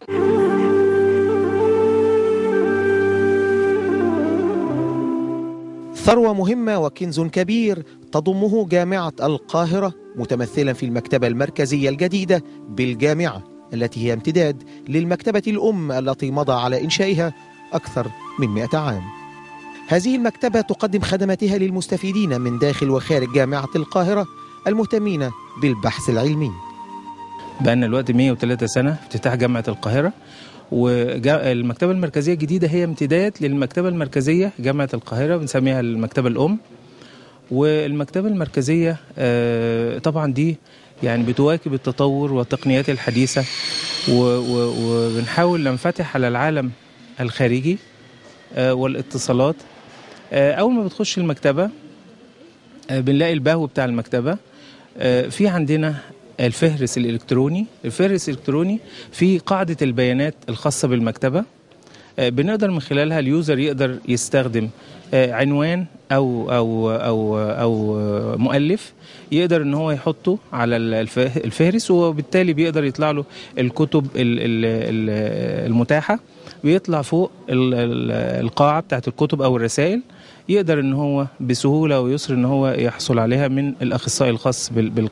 ثروة مهمة وكنز كبير تضمه جامعة القاهرة متمثلا في المكتبة المركزية الجديدة بالجامعة التي هي امتداد للمكتبة الأم التي مضى على إنشائها أكثر من مئة عام هذه المكتبة تقدم خدماتها للمستفيدين من داخل وخارج جامعة القاهرة المهتمين بالبحث العلمي بقالنا الوقت 103 سنة افتتاح جامعة القاهرة والمكتبة المركزية الجديدة هي امتداد للمكتبة المركزية جامعة القاهرة بنسميها المكتبة الأم والمكتبة المركزية آه، طبعا دي يعني بتواكب التطور والتقنيات الحديثة وبنحاول ننفتح على العالم الخارجي آه، والاتصالات آه، أول ما بتخش المكتبة بنلاقي البهو بتاع المكتبة في عندنا الفهرس الإلكتروني الفهرس الإلكتروني في قاعدة البيانات الخاصة بالمكتبة آه، بنقدر من خلالها اليوزر يقدر يستخدم آه، عنوان او او او او مؤلف يقدر ان هو يحطه على الفهرس وبالتالي بيقدر يطلع له الكتب المتاحه بيطلع فوق القاعه بتاعت الكتب او الرسائل يقدر ان هو بسهوله ويسر ان هو يحصل عليها من الاخصائي الخاص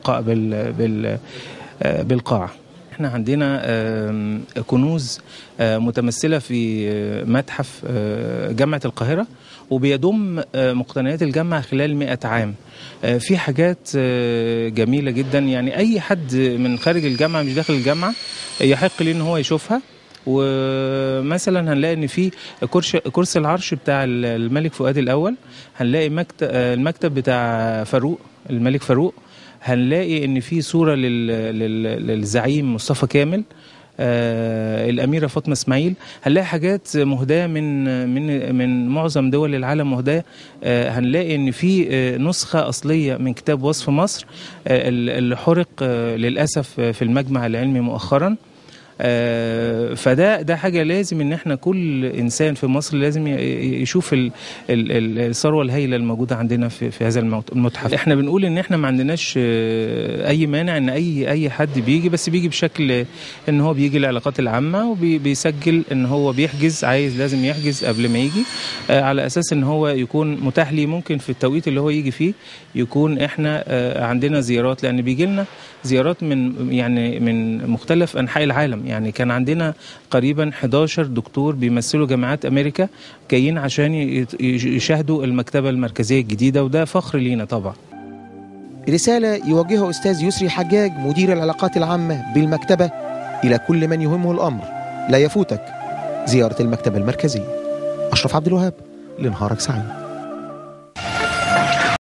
بالقاعه احنا عندنا كنوز متمثله في متحف جامعه القاهره وبيضم مقتنيات الجامعه خلال 100 عام في حاجات جميله جدا يعني اي حد من خارج الجامعه مش داخل الجامعه يحق ليه ان هو يشوفها ومثلا هنلاقي ان في كرسي كرسي العرش بتاع الملك فؤاد الاول هنلاقي مكتب المكتب بتاع فاروق الملك فاروق هنلاقي ان في صوره للزعيم مصطفى كامل آه الاميره فاطمه اسماعيل هنلاقي حاجات مهداه من من من معظم دول العالم مهداه آه هنلاقي ان في آه نسخه اصليه من كتاب وصف مصر آه اللي حرق آه للاسف في المجمع العلمي مؤخرا آه، فده ده حاجه لازم ان احنا كل انسان في مصر لازم يشوف الثروه الهائله الموجوده عندنا في, في هذا المتحف احنا بنقول ان احنا ما عندناش آه، اي مانع ان اي اي حد بيجي بس بيجي بشكل ان هو بيجي العلاقات العامه وبيسجل ان هو بيحجز عايز لازم يحجز قبل ما يجي آه، على اساس ان هو يكون متاح لي ممكن في التوقيت اللي هو يجي فيه يكون احنا عندنا زيارات لان بيجي لنا زيارات من يعني من مختلف انحاء العالم يعني كان عندنا قريبا 11 دكتور بيمثلوا جامعات امريكا جايين عشان يشاهدوا المكتبه المركزيه الجديده وده فخر لينا طبعا رساله يوجهها استاذ يسري حجاج مدير العلاقات العامه بالمكتبه الى كل من يهمه الامر لا يفوتك زياره المكتبه المركزيه اشرف عبد الوهاب لنهارك سعيد